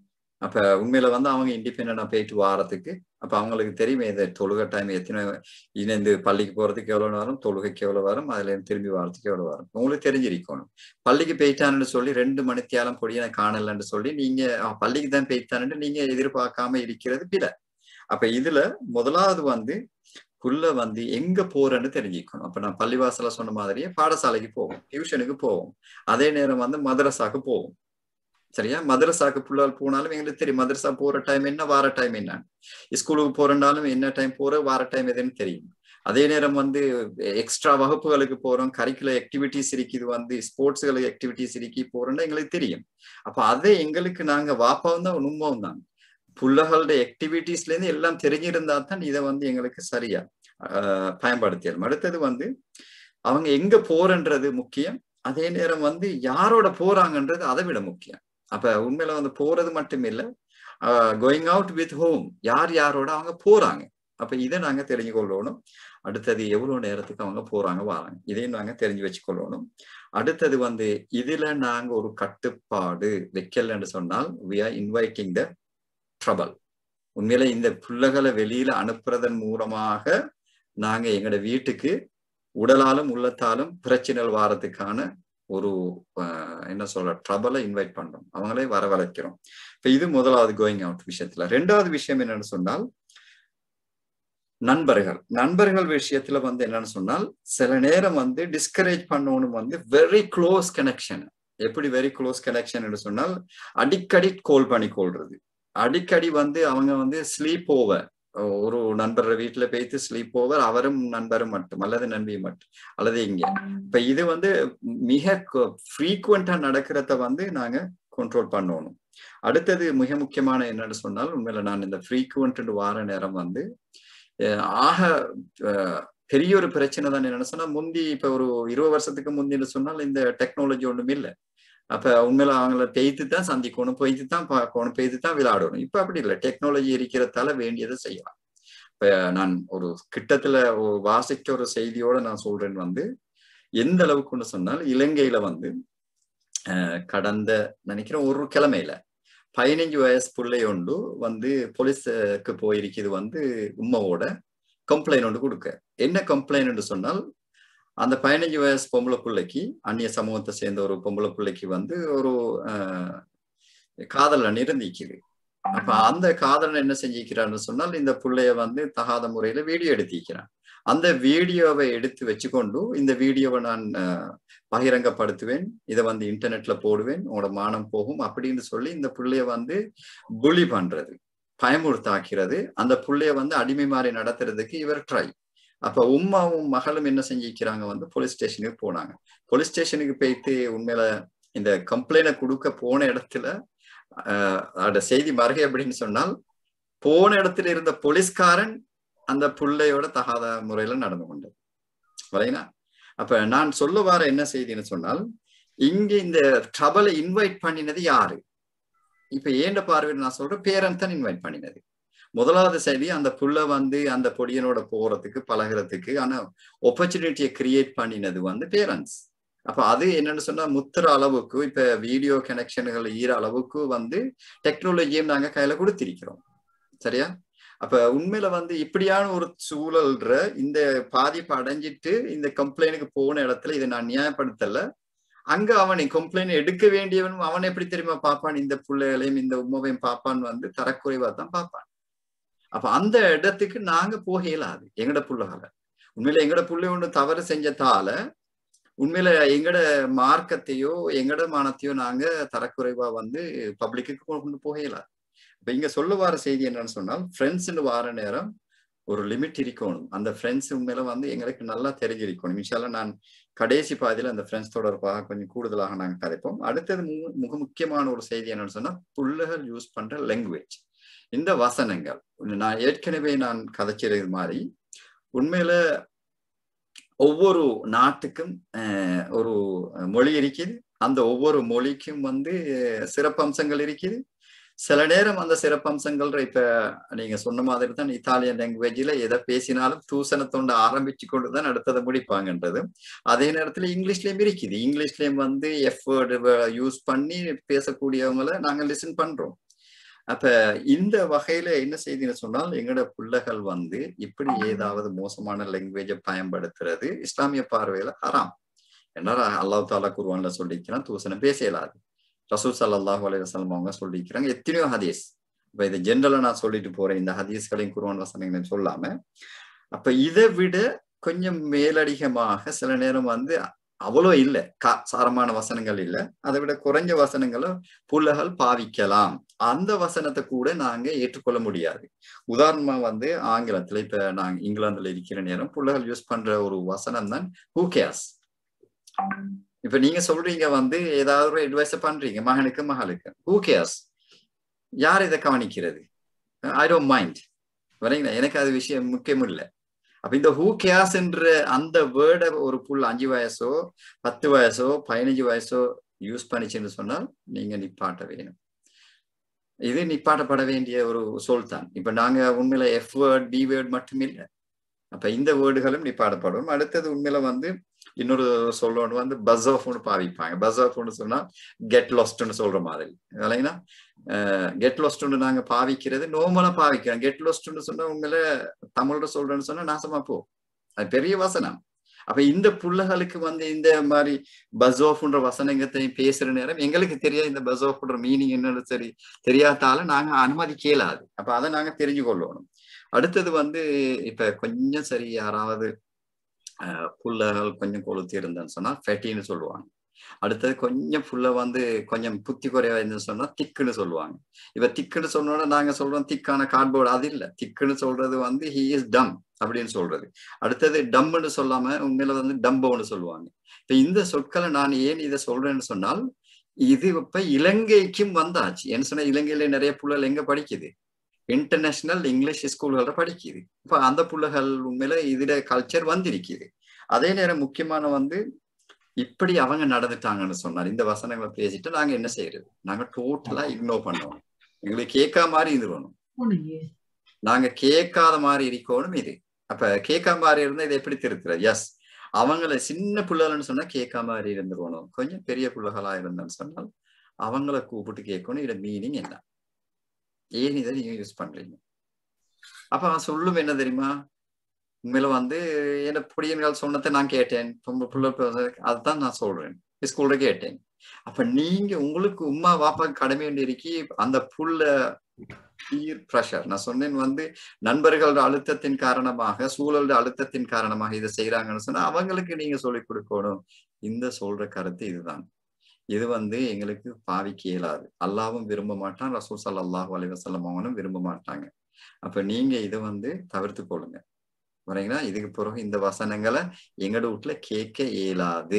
அப்ப உண்மையில வந்து அவங்க இண்டிபெண்டா போயிட்டு வாரத்துக்கு அப்ப அவங்களுக்கு தெரியும் இந்த தொழுகை டைம் எத்தனை இணைந்து பள்ளிக்கு போறதுக்கு எவ்வளவு வரும் தொழுகைக்கு எவ்வளவு வரும் அதுல இருந்து திரும்பி வாரத்துக்கு எவ்வளவு வரும் உங்களுக்கு தெரிஞ்சிருக்கணும் பள்ளிக்கு போயிட்டான்னு சொல்லி ரெண்டு மணித்தியாலம் பொடியை காணலன்னு சொல்லி நீங்க பள்ளிக்கு தான் போயிட்டான்னு நீங்க எதிர்பார்க்காம இருக்கிறது பில அப்ப இதுல முதலாவது வந்து புள்ள வந்து எங்க போறேன்னு தெரிஞ்சுக்கணும் அப்ப நான் பள்ளிவாசல சொன்ன மாதிரியே பாடசாலைக்கு போவோம் டியூஷனுக்கு போவோம் அதே நேரம் வந்து மதரசாக்கு போவோம் சரியா மதரசாக்கு புள்ளால் போனாலும் எங்களுக்கு தெரியும் மதரசா போற டைம் என்ன வார டைம் என்ன ஸ்கூலுக்கு போறனாலும் என்ன டைம் போற வார டைம் எதுன்னு தெரியும் அதே நேரம் வந்து எக்ஸ்ட்ரா வகுப்புகளுக்கு போறோம் கரிக்குலர் ஆக்டிவிட்டிஸ் இருக்குது வந்து ஸ்போர்ட்ஸ்களுக்கு ஆக்டிவிட்டிஸ் இருக்கு போறோம்னா எங்களுக்கு தெரியும் அப்ப அதை எங்களுக்கு நாங்க வாப்பாவும் தான் உண்மையும் தான் புள்ளகளுடைய ஆக்டிவிட்டிஸ்ல இருந்து எல்லாம் தெரிஞ்சிருந்தா தான் இதை வந்து எங்களுக்கு சரியா பயன்படுத்தியலும் அடுத்தது வந்து அவங்க எங்க போறன்றது முக்கியம் அதே நேரம் வந்து யாரோட போறாங்கன்றது அதை விட முக்கியம் அப்ப உண்மையில வந்து போறது மட்டும் இல்ல கோயிங் அவுட் வித் ஹோம் யார் யாரோட அவங்க போறாங்க அப்ப இதை நாங்க தெரிஞ்சு கொள்ளணும் அடுத்தது எவ்வளவு நேரத்துக்கு அவங்க போறாங்க வராங்க இதையும் நாங்க தெரிஞ்சு வச்சுக்கொள்ளணும் அடுத்தது வந்து இதுல நாங்க ஒரு கட்டுப்பாடு வைக்கலன்னு சொன்னால் we are inviting the trouble உண்மையில இந்த பிள்ளைகளை வெளியில அனுப்புறதன் மூலமாக நாங்க எங்களோட வீட்டுக்கு உடலாலும் உள்ளத்தாலும் பிரச்சனைகள் வாரத்துக்கான ஒரு என்ன சொல்ற ட்ரபலை இன்வைட் பண்றோம் அவங்களே வரவழைக்கிறோம் இப்ப இது முதலாவது கோயிங் அவுட் விஷயத்துல ரெண்டாவது விஷயம் என்னன்னு சொன்னால் நண்பர்கள் நண்பர்கள் விஷயத்துல வந்து என்னன்னு சொன்னால் சில நேரம் வந்து டிஸ்கரேஜ் பண்ணணும் வந்து வெரி க்ளோஸ் கனெக்ஷன் எப்படி வெரி க்ளோஸ் கனெக்ஷன் என்று சொன்னால் அடிக்கடி கோல் பண்ணி கொள்றது அடிக்கடி வந்து அவங்க வந்து ஸ்லீப் ஓவர் ஒரு நண்பர் வீட்டுல போய்த்து ஸ்லீப் ஓவர் அவரும் நண்பரும் மட்டும் அல்லது நண்பி மட்டும் அல்லது இங்க இப்ப இது வந்து மிக ஃப்ரீக்குவெண்டா நடக்கிறத வந்து நாங்க கண்ட்ரோல் பண்ணணும் அடுத்தது மிக முக்கியமான என்னன்னு சொன்னால் உண்மையில நான் இந்த ஃப்ரீக்குவெண்ட் வார நேரம் வந்து ஆக பெரிய ஒரு பிரச்சனை தான் என்னன்னு சொன்னா முந்தி இப்ப ஒரு இருபது வருஷத்துக்கு முந்தின்னு சொன்னால் இந்த டெக்னாலஜி ஒண்ணுமே இல்லை அப்ப உண்மையில அவங்கள பெய்து தான் சந்திக்கணும் பெய்து தான் பார்க்கணும் பெய்து தான் விளையாடணும் இப்ப அப்படி இல்லை டெக்னாலஜி இருக்கிறதால வேண்டியதை செய்யலாம் இப்ப நான் ஒரு கிட்டத்துல வாசிக்க ஒரு செய்தியோட நான் சொல்றேன் வந்து எந்த அளவுக்குன்னு சொன்னால் இலங்கையில வந்து கடந்த நினைக்கிறேன் ஒரு கிழமையில பதினஞ்சு வயசு பிள்ளை ஒன்று வந்து போலீஸுக்கு போயிருக்குது வந்து உம்மாவோட கம்ப்ளைண்ட் ஒன்று கொடுக்க என்ன கம்ப்ளைண்ட் சொன்னால் அந்த பதினஞ்சு வயசு பொம்பளை பிள்ளைக்கு அந்நிய சமூகத்தை சேர்ந்த ஒரு பொம்பளை பிள்ளைக்கு வந்து ஒரு காதலன் இருந்திக்குது அப்ப அந்த காதலன் என்ன செஞ்சிக்கிறான்னு சொன்னால் இந்த பிள்ளைய வந்து தகாத முறையில வீடியோ எடுத்திக்கிறான் அந்த வீடியோவை எடுத்து வச்சுக்கொண்டு இந்த வீடியோவை நான் பகிரங்கப்படுத்துவேன் இதை வந்து இன்டர்நெட்ல போடுவேன் உங்களோட மானம் போகும் அப்படின்னு சொல்லி இந்த பிள்ளைய வந்து புலி பண்றது பயமுறுத்தாக்கிறது அந்த பிள்ளைய வந்து அடிமை மாதிரி நடத்துறதுக்கு இவர் ட்ரை அப்ப உம்மாவும் மகளும் என்ன செஞ்சிக்கிறாங்க வந்து போலீஸ் ஸ்டேஷனுக்கு போனாங்க போலீஸ் ஸ்டேஷனுக்கு போயிட்டு உண்மையில இந்த கம்ப்ளைண்ட கொடுக்க போன இடத்துல அதோட செய்தி மருகை அப்படின்னு சொன்னால் போன இடத்துல இருந்த போலீஸ்காரன் அந்த பிள்ளையோட தகாத முறையில நடந்து கொண்டது வரையினா அப்ப நான் சொல்ல வர என்ன செய்தின்னு சொன்னால் இங்க இந்த ட்ரபலை இன்வைட் பண்ணினது யாரு இப்ப ஏண்ட பார்வையில் நான் சொல்றேன் பேரன் தான் இன்வைட் பண்ணினது முதலாவது செய்தி அந்த புள்ள வந்து அந்த பொடியனோட போறதுக்கு பழகிறதுக்கு ஆனா ஒப்பர்ச்சுனிட்டியை கிரியேட் பண்ணினது வந்து பேரண்ட்ஸ் அப்ப அது என்னன்னு சொன்னா முத்துற அளவுக்கு இப்ப வீடியோ கனெக்ஷன்கள் ஈர அளவுக்கு வந்து டெக்னாலஜியும் நாங்க கையில கொடுத்திருக்கிறோம் சரியா அப்ப உண்மையில வந்து இப்படியான ஒரு சூழல்ற இந்த பாதிப்பு அடைஞ்சிட்டு இந்த கம்ப்ளைண்ட்டுக்கு போன இடத்துல இதை நான் நியாயப்படுத்தல அங்க அவனை கம்ப்ளைண்ட் எடுக்க வேண்டியவன் அவன் எப்படி தெரியுமா பார்ப்பான் இந்த பிள்ளைகளையும் இந்த உமாவையும் பார்ப்பான் வந்து தரக்குறைவா தான் பார்ப்பான் அப்ப அந்த இடத்துக்கு நாங்க போக இயலாது எங்கட புள்ளகளை உண்மையில எங்கட புள்ளை ஒண்ணு தவறு செஞ்சதால உண்மையில எங்கட மார்க்கத்தையோ எங்கட மானத்தையோ நாங்க தரக்குறைவா வந்து பப்ளிக்கு கொண்டு போக இயலாது இப்ப இங்க சொல்ல வர செய்தி என்னன்னு சொன்னால் ஃப்ரெண்ட்ஸ்னு வார நேரம் ஒரு லிமிட் இருக்கணும் அந்த ஃப்ரெண்ட்ஸ் உண்மையில வந்து எங்களுக்கு நல்லா தெரிஞ்சிருக்கணும் இன்ஷால்ல நான் கடைசி பாதியில அந்த ஃப்ரெண்ட்ஸ் தொடர்பாக கொஞ்சம் கூடுதலாக நாங்க கதைப்போம் அடுத்தது மிக முக்கியமான ஒரு செய்தி என்னன்னு சொன்னா புள்ளைகள் யூஸ் பண்ற லாங்குவேஜ் இந்த வசனங்கள் நான் ஏற்கனவே நான் கதைச்சிருது மாதிரி உண்மையில ஒவ்வொரு நாட்டுக்கும் ஒரு மொழி இருக்குது அந்த ஒவ்வொரு மொழிக்கும் வந்து சிறப்பம்சங்கள் இருக்குது சில நேரம் அந்த சிறப்பம்சங்கள் இப்ப நீங்க சொன்ன மாதிரி தான் இத்தாலியன் லாங்குவேஜ்ல எதை பேசினாலும் தூசணத்தொண்டு ஆரம்பிச்சு கொண்டுதான் அடுத்ததை முடிப்பாங்கன்றது அதே நேரத்துல இங்கிலீஷ்லயும் இருக்குது இங்கிலீஷ்லயும் வந்து எஃபர்ட் யூஸ் பண்ணி பேசக்கூடியவங்களை நாங்க லிசன் பண்றோம் அப்ப இந்த வகையில என்ன செய்தின்னு சொன்னால் எங்களோட பிள்ளைகள் வந்து இப்படி ஏதாவது மோசமான லாங்குவேஜை பயன்படுத்துறது இஸ்லாமிய பார்வையில ஹராம் என்ன அல்லாஹ் தாலா குருவான்ல சொல்லிக்கிறான் தூசணம் பேச இயலாது ரசூல் சல்லாஹூ அலி வசலம் அவங்க சொல்லிக்கிறாங்க எத்தனையோ ஹதீஸ் இப்ப இது ஜென்ரலா நான் சொல்லிட்டு போறேன் இந்த ஹதீஸ்களையும் குருவான் வசனங்களையும் சொல்லாம அப்ப இதை விட கொஞ்சம் மேலடிகமாக சில நேரம் வந்து அவ்வளோ இல்லை கா சாரமான வசனங்கள் இல்லை அதை விட குறைஞ்ச வசனங்களை புள்ளகள் பாவிக்கலாம் அந்த வசனத்தை கூட நாங்க ஏற்றுக்கொள்ள முடியாது உதாரணமா வந்து ஆங்கிலத்துல இப்ப நாங்க இங்கிலாந்துல இருக்கிற நேரம் புள்ளகள் யூஸ் பண்ற ஒரு வசனம் தான் ஹூகேஸ் இப்ப நீங்க சொல்றீங்க வந்து ஏதாவது ஒரு அட்வைஸ் பண்றீங்க மகனுக்கு மகளுக்கு ஹூகேஸ் யார் இதை கவனிக்கிறது ஐ டோன்ட் மைண்ட் வரீங்களா எனக்கு அது விஷயம் முக்கியம் இல்லை அப்ப இந்த ஹூ கேஸ்ன்ற அந்த வேர்டை ஒரு புல் அஞ்சு வயசோ பத்து வயசோ பதினஞ்சு வயசோ யூஸ் பண்ணிச்சுன்னு சொன்னால் நீங்க நிப்பாட்ட வேணும் இது நிப்பாட்டப்பட வேண்டிய ஒரு சொல் தான் இப்ப நாங்க உண்மையில எஃப் வேர்ட் பி வேர்ட் மட்டும் இல்லை அப்ப இந்த வேர்டுகளும் நிப்பாட்டப்படும் அடுத்தது உண்மையில வந்து இன்னொரு சொல்லணும் வந்து பஸ் ஆஃப்னு பாவிப்பாங்க பஸ் ஆஃப்னு சொன்னா கெட் லாஸ்ட்னு சொல்ற மாதிரி இல்லைங்களா கெட் லாஸ்ட்னு நாங்க பாவிக்கிறது நோமலா பாவிக்கிறோம் கெட் லாஸ்ட்னு சொன்னா உண்மையில தமிழ்ல சொல்றேன்னு சொன்னா நாசமா போ அது பெரிய வசனம் அப்ப இந்த புள்ளகளுக்கு வந்து இந்த மாதிரி பஸ் ஆஃப்ன்ற வசனங்கத்தை பேசுற நேரம் எங்களுக்கு தெரியாது இந்த பஸ் ஆஃப்ன்ற மீனிங் என்னன்னு சரி தெரியாதால நாங்க அனுமதி கேளாது அப்ப அதை நாங்க தெரிஞ்சு கொள்ளணும் அடுத்தது வந்து இப்ப கொஞ்சம் சரி யாராவது புல்லகள் கொஞ்சம் கொளுத்தி இருந்தேன்னு சொன்னா ஃபெட்டின்னு சொல்லுவாங்க அடுத்தது கொஞ்சம் ஃபுல்லா வந்து கொஞ்சம் புத்தி குறைவா இருந்துன்னு சொன்னா திக்குன்னு சொல்லுவாங்க இப்ப திக்குன்னு சொன்னோட நாங்க சொல்றோம் திக்கான கார்ட்போர்டு அது இல்ல திக்குன்னு சொல்றது வந்து ஹி இஸ் டம் அப்படின்னு சொல்றது அடுத்தது டம்னு சொல்லாம உண்மையில வந்து டம்போன்னு சொல்லுவாங்க இப்ப இந்த சொற்களை நான் ஏன் இதை சொல்றேன்னு சொன்னால் இது இப்ப இலங்கைக்கும் வந்தாச்சு என்ன சொன்னா இலங்கையில நிறைய புள்ளல் எங்க படிக்குது இன்டர்நேஷனல் இங்கிலீஷ் ஸ்கூல்கள படிக்குது இப்ப அந்த புள்ளகள் உண்மையில இதுல கல்ச்சர் வந்திருக்குது அதே நேரம் முக்கியமான வந்து இப்படி அவங்க நடந்துட்டாங்கன்னு சொன்னார் இந்த வசனங்களை பேசிட்டு நாங்க என்ன செய்யறது நாங்க டோட்டலா இக்னோர் பண்ணுவோம் எங்களுக்கு கேட்காம மாதிரி இருந்துருவோம் நாங்க கேட்காத மாதிரி இருக்கணும் இது அப்ப கேட்காம மாதிரி இருந்தா இதை எப்படி திருத்துறது எஸ் அவங்கள சின்ன பிள்ளைகள்னு சொன்னா கேட்காம மாதிரி இருந்துருவணும் கொஞ்சம் பெரிய பிள்ளைகளா இருந்தேன்னு சொன்னால் அவங்கள கூப்பிட்டு கேட்கணும் இதோட மீனிங் என்ன ஏன் இதை நீங்க யூஸ் பண்றீங்க அப்ப அவன் சொல்லும் என்ன தெரியுமா உண்மையில வந்து என்ன பொடியன்கள் சொன்னதை நான் கேட்டேன் புள்ள அதுதான் நான் சொல்றேன் ஸ்கூல்ல கேட்டேன் அப்ப நீங்க உங்களுக்கு உமா வாப்பா கடமை இருக்கி அந்த புள்ள பீர் ப்ரெஷர் நான் சொன்னேன் வந்து நண்பர்களோட அழுத்தத்தின் காரணமாக சூழலோட அழுத்தத்தின் காரணமாக இதை செய்யறாங்கன்னு சொன்னா அவங்களுக்கு நீங்க சொல்லிக் கொடுக்கணும் இந்த சொல்ற கருத்து இதுதான் இது வந்து எங்களுக்கு பாவிக்க இயலாது அல்லாவும் விரும்ப மாட்டான் ரசூல் சல்லாஹூ அலிவசல்லம் அவனும் விரும்ப மாட்டாங்க அப்ப நீங்க இதை வந்து தவிர்த்து கொள்ளுங்க வரீங்களா இதுக்கு பிறகு இந்த வசனங்களை எங்கட வீட்டுல கேட்க இயலாது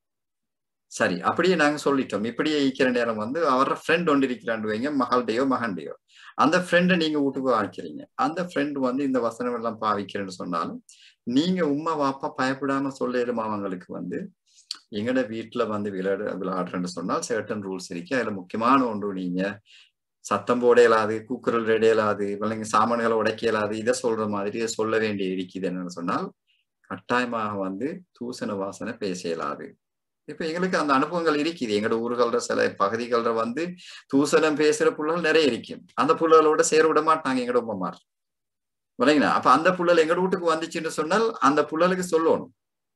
சரி அப்படியே நாங்க சொல்லிட்டோம் இப்படியே ஈக்கிற நேரம் வந்து அவர ஃப்ரெண்ட் ஒன்று இருக்கிறாண்டு வைங்க மகள்டையோ மகன்டையோ அந்த ஃப்ரெண்டை நீங்க வீட்டுக்கு அழைக்கிறீங்க அந்த ஃப்ரெண்ட் வந்து இந்த வசனம் எல்லாம் பாவிக்கிறேன்னு சொன்னாலும் நீங்க உமா வாப்பா பயப்படாம சொல்லிடுமா அவங்களுக்கு வந்து எங்கட வீட்டுல வந்து விளையாடு விளையாடுறேன்னு சொன்னால் சர்டன் ரூல்ஸ் இருக்கு அதுல முக்கியமான ஒன்று நீங்க சத்தம் போட இயலாது கூக்குரல் இடையலாது இல்லைங்க சாமான்களை உடைக்க இயலாது இதை சொல்ற மாதிரி சொல்ல வேண்டிய இருக்குது என்னன்னு சொன்னால் கட்டாயமாக வந்து தூசண வாசனை பேச இயலாது இப்ப எங்களுக்கு அந்த அனுபவங்கள் இருக்குது எங்களோட ஊர்கள சில பகுதிகள வந்து தூசணம் பேசுற புள்ளல் நிறைய இருக்கும் அந்த புள்ளலோட சேர விட மாட்டாங்க எங்களோட உமார் இல்லைங்களா அப்ப அந்த புள்ளல் எங்க வீட்டுக்கு வந்துச்சுன்னு சொன்னால் அந்த புள்ளலுக்கு சொல்லணும்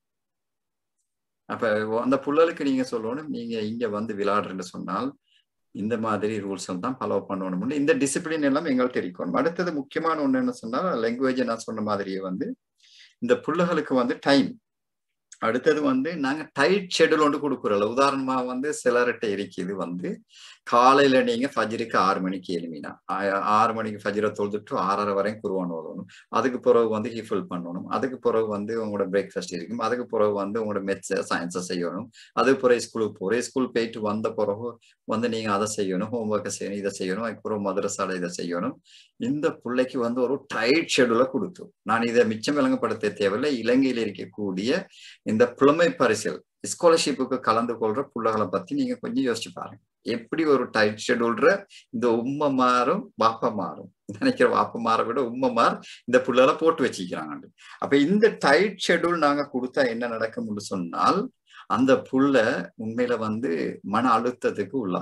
அப்ப அந்த புள்ளலுக்கு நீங்க சொல்லணும் நீங்க இங்க வந்து விளையாடுறேன்னு சொன்னால் இந்த மாதிரி ரூல்ஸ் தான் ஃபாலோ பண்ணணும் இந்த டிசிப்ளின் எல்லாம் எங்கள்கிட்ட இருக்கணும் அடுத்தது முக்கியமான ஒண்ணு என்ன சொன்னால் லாங்குவேஜ் நான் சொன்ன மாதிரியே வந்து இந்த புள்ளைகளுக்கு வந்து டைம் அடுத்தது வந்து நாங்க டைட் ஷெடியூல் ஒன்று கொடுக்குறோம் உதாரணமா வந்து சிலர்கிட்ட இருக்குது வந்து காலையில நீங்க ஃபஜ்ருக்கு ஆறு மணிக்கு எழுமினா ஆறு மணிக்கு ஃபஜ்ரை தொழுதுட்டு ஆறரை வரையும் குருவான் ஓதணும் அதுக்கு பிறகு வந்து ஹிஃபில் பண்ணணும் அதுக்கு பிறகு வந்து உங்களோட பிரேக்ஃபாஸ்ட் இருக்கும் அதுக்கு பிறகு வந்து உங்களோட மெத்ஸை சயின்ஸை செய்யணும் அதுக்கு பிறகு ஸ்கூலுக்கு போகிறேன் ஸ்கூல் போயிட்டு வந்த பிறகு வந்து நீங்க அதை செய்யணும் ஹோம்ஒர்க்கை செய்யணும் இதை செய்யணும் அதுக்கப்புறம் மதரசால இதை செய்யணும் இந்த பிள்ளைக்கு வந்து ஒரு டைட் ஷெடியூலை கொடுத்து நான் இதை மிச்சம் விளங்கப்படுத்த தேவையில்லை இலங்கையில் இருக்கக்கூடிய இந்த புலமை பரிசல் ஸ்காலர்ஷிப்புக்கு கலந்து கொள்ற பிள்ளைகளை பத்தி நீங்க கொஞ்சம் யோசிச்சு பாருங்க எப்படி ஒரு டைட் ஷெடியூல்ற இந்த உம்மை மாறும் வாப்ப மாறும் நினைக்கிற வாப்ப மாற விட உம்மை மார் இந்த புள்ளல போட்டு வச்சுக்கிறாங்க அப்ப இந்த டைட் ஷெடியூல் நாங்க கொடுத்தா என்ன நடக்கும்னு சொன்னால் அந்த புள்ள உண்மையில வந்து மன அழுத்தத்துக்கு உள்ளாகும்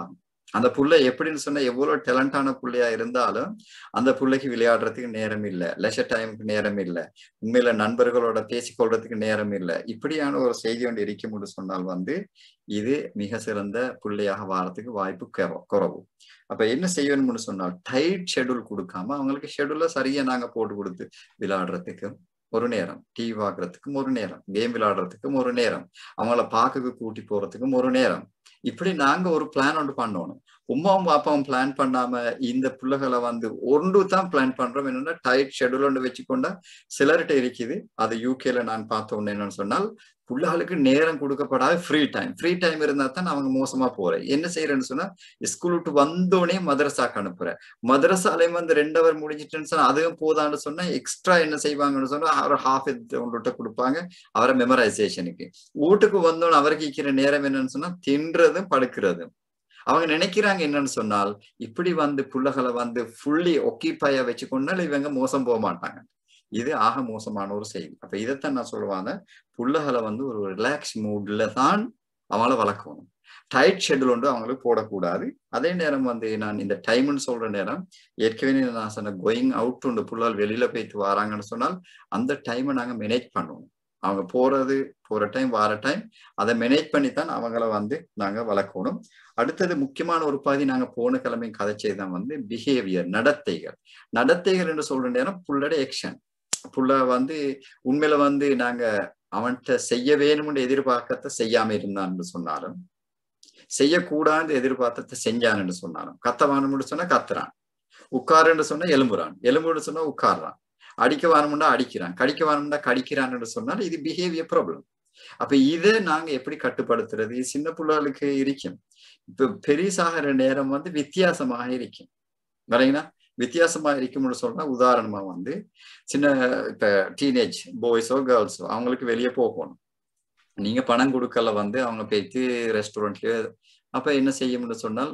அந்த புள்ள எப்படின்னு சொன்னா எவ்வளவு டேலண்டான புள்ளையா இருந்தாலும் அந்த புள்ளைக்கு விளையாடுறதுக்கு நேரம் இல்லை லெஷர் டைமுக்கு நேரம் இல்லை உண்மையில நண்பர்களோட பேசிக்கொள்றதுக்கு நேரம் இல்லை இப்படியான ஒரு செய்தி ஒன்று இருக்கும்னு சொன்னால் வந்து இது மிக சிறந்த பிள்ளையாக வாரத்துக்கு வாய்ப்பு குறவு அப்ப என்ன செய்யணும்னு சொன்னால் டைட் ஷெடியூல் கொடுக்காம அவங்களுக்கு ஷெடியூல சரியா நாங்க போட்டு கொடுத்து விளையாடுறதுக்கு ஒரு நேரம் டிவி பார்க்கறதுக்கும் ஒரு நேரம் கேம் விளையாடுறதுக்கும் ஒரு நேரம் அவங்கள பார்க்க கூட்டி போறதுக்கும் ஒரு நேரம் இப்படி நாங்க ஒரு பிளான் ஒன்று பண்ணணும் உமாவும் பாப்பாவும் பிளான் பண்ணாம இந்த பிள்ளைகளை வந்து ஒன்று தான் பிளான் பண்றோம் என்னன்னா டைட் ஷெடியூல் ஒன்று வச்சுக்கொண்டா சிலர்கிட்ட இருக்குது அது யூகேல நான் பார்த்த ஒண்ணு என்னன்னு சொன்னால் பிள்ளைகளுக்கு நேரம் கொடுக்கப்படாத ஃப்ரீ டைம் ஃப்ரீ டைம் இருந்தா தான் அவங்க மோசமா போறேன் என்ன செய்யறேன்னு சொன்னா ஸ்கூல் விட்டு வந்தோடனே மதரசாக்கு அனுப்புறேன் மதரசாலையும் வந்து ரெண்டு அவர் முடிஞ்சிட்டுன்னு சொன்னா அதுவும் போதான்னு சொன்னா எக்ஸ்ட்ரா என்ன செய்வாங்கன்னு சொன்னா அவர் ஹாஃப் உங்கள்கிட்ட கொடுப்பாங்க அவரை மெமரைசேஷனுக்கு வீட்டுக்கு வந்தோன்னு அவருக்கு இருக்கிற நேரம் என்னன்னு சொன்னா தின்றதும் படுக்கிறதும் அவங்க நினைக்கிறாங்க என்னன்னு சொன்னால் இப்படி வந்து புள்ளைகளை வந்து ஃபுல்லி ஒக்கிப்பாயா வச்சுக்கொண்டால் இவங்க மோசம் போக மாட்டாங்க இது ஆக மோசமான ஒரு செய்தி அப்ப இதைத்தான் நான் சொல்லுவாங்க புள்ளைகளை வந்து ஒரு ரிலாக்ஸ் மூட்ல தான் அவங்கள வளர்க்கணும் டைட் ஷெடியூல் ஒன்று அவங்களுக்கு போடக்கூடாது அதே நேரம் வந்து நான் இந்த டைம்னு சொல்ற நேரம் ஏற்கனவே நான் சொன்ன கோயிங் அவுட் உண்டு புள்ளால் வெளியில போயிட்டு வராங்கன்னு சொன்னால் அந்த டைமை நாங்க மேனேஜ் பண்ணுவோம் அவங்க போறது போற டைம் வார டைம் அதை மேனேஜ் பண்ணி தான் அவங்கள வந்து நாங்க வளர்க்கணும் அடுத்தது முக்கியமான ஒரு பகுதி நாங்க போன கிழமை கதைச்சதுதான் வந்து பிஹேவியர் நடத்தைகள் நடத்தைகள் என்று சொல்ற நேரம் புள்ளோட எக்ஷன் புள்ள வந்து உண்மையில வந்து நாங்க அவன்கிட்ட செய்ய வேணும்னு எதிர்பார்க்கத்த செய்யாம இருந்தான்னு சொன்னாலும் செய்யக்கூடாது எதிர்பார்த்தத செஞ்சான்னு சொன்னாலும் கத்த வேணும்னு சொன்னா கத்துறான் உட்காருன்னு சொன்னா எலும்புறான் எலும்புன்னு சொன்னா உட்காடுறான் அடிக்க வேணும்னா அடிக்கிறான் கடிக்க வேணும்னா கடிக்கிறான்னு சொன்னால் இது பிஹேவியர் ப்ராப்ளம் அப்ப இதை நாங்க எப்படி கட்டுப்படுத்துறது சின்ன பிள்ளைகளுக்கு இருக்கும் இப்ப பெரிசாகிற நேரம் வந்து வித்தியாசமாக இருக்கும் வரீங்களா வித்தியாசமா இருக்கும்னு சொன்னா உதாரணமா வந்து சின்ன இப்ப டீனேஜ் பாய்ஸோ கேர்ள்ஸோ அவங்களுக்கு வெளியே போகணும் நீங்க பணம் கொடுக்கல வந்து அவங்க போயிட்டு ரெஸ்டாரண்ட்லயோ அப்ப என்ன செய்யும்னு சொன்னால்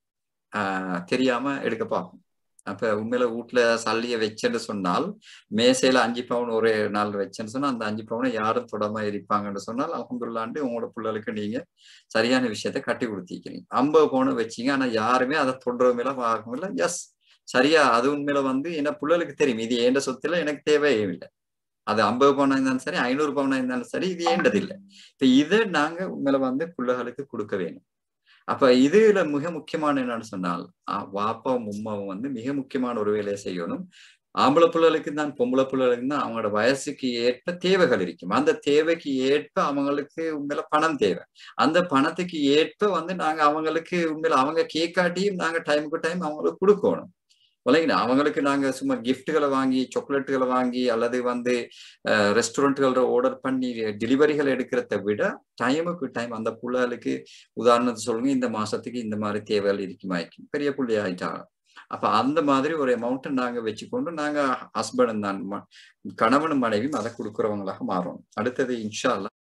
ஆஹ் தெரியாம எடுக்க பார்க்கும் அப்ப உண்மையில வீட்டுல சல்லிய வச்சேன்னு சொன்னால் மேசையில அஞ்சு பவுன் ஒரே நாள் வச்சேன்னு சொன்னா அந்த அஞ்சு பவுனை யாரும் தொடாம இருப்பாங்கன்னு சொன்னால் அலமதுல்லாண்டு உங்களோட பிள்ளைகளுக்கு நீங்க சரியான விஷயத்த கட்டி கொடுத்திருக்கிறீங்க ஐம்பது பவுன் வச்சீங்க ஆனா யாருமே அதை தொடுறவங்க மேல பார்க்கவும் இல்லை எஸ் சரியா அது உண்மையில வந்து என்ன பிள்ளைகளுக்கு தெரியும் இது ஏண்ட சொத்துல எனக்கு தேவையே இல்லை அது ஐம்பது பவுனா இருந்தாலும் சரி ஐநூறு பவுனா இருந்தாலும் சரி இது ஏண்டது இல்லை இப்ப இதை நாங்க உண்மையில வந்து பிள்ளைகளுக்கு கொடுக்க வேணும் அப்ப இதுல மிக முக்கியமான என்னன்னு சொன்னால் வாப்பாவும் உமாவும் வந்து மிக முக்கியமான ஒரு வேலையை செய்யணும் ஆம்பளை பிள்ளைகளுக்கு தான் பொம்பளை பிள்ளைகளுக்கு தான் அவங்களோட வயசுக்கு ஏற்ப தேவைகள் இருக்கும் அந்த தேவைக்கு ஏற்ப அவங்களுக்கு உண்மையில பணம் தேவை அந்த பணத்துக்கு ஏற்ப வந்து நாங்க அவங்களுக்கு உண்மையில அவங்க கேட்காட்டியும் நாங்க டைமுக்கு டைம் அவங்களுக்கு கொடுக்கணும் இல்லைங்களா அவங்களுக்கு நாங்க சும்மா கிஃப்ட்டுகளை வாங்கி சாக்லேட்டுகளை வாங்கி அல்லது வந்து ரெஸ்டாரண்ட்டுகள ஆர்டர் பண்ணி டெலிவரிகள் எடுக்கிறத விட டைமுக்கு டைம் அந்த பிள்ளைகளுக்கு உதாரணத்தை சொல்லுங்க இந்த மாசத்துக்கு இந்த மாதிரி தேவைகள் இருக்குமாய்க்கும் பெரிய புள்ளி ஆயிட்டாங்க அப்ப அந்த மாதிரி ஒரு அமௌண்ட்டை நாங்க வச்சுக்கொண்டு நாங்க ஹஸ்பண்ட் தான் கணவன் மனைவியும் அதை கொடுக்குறவங்களாக மாறணும் அடுத்தது இன்ஷா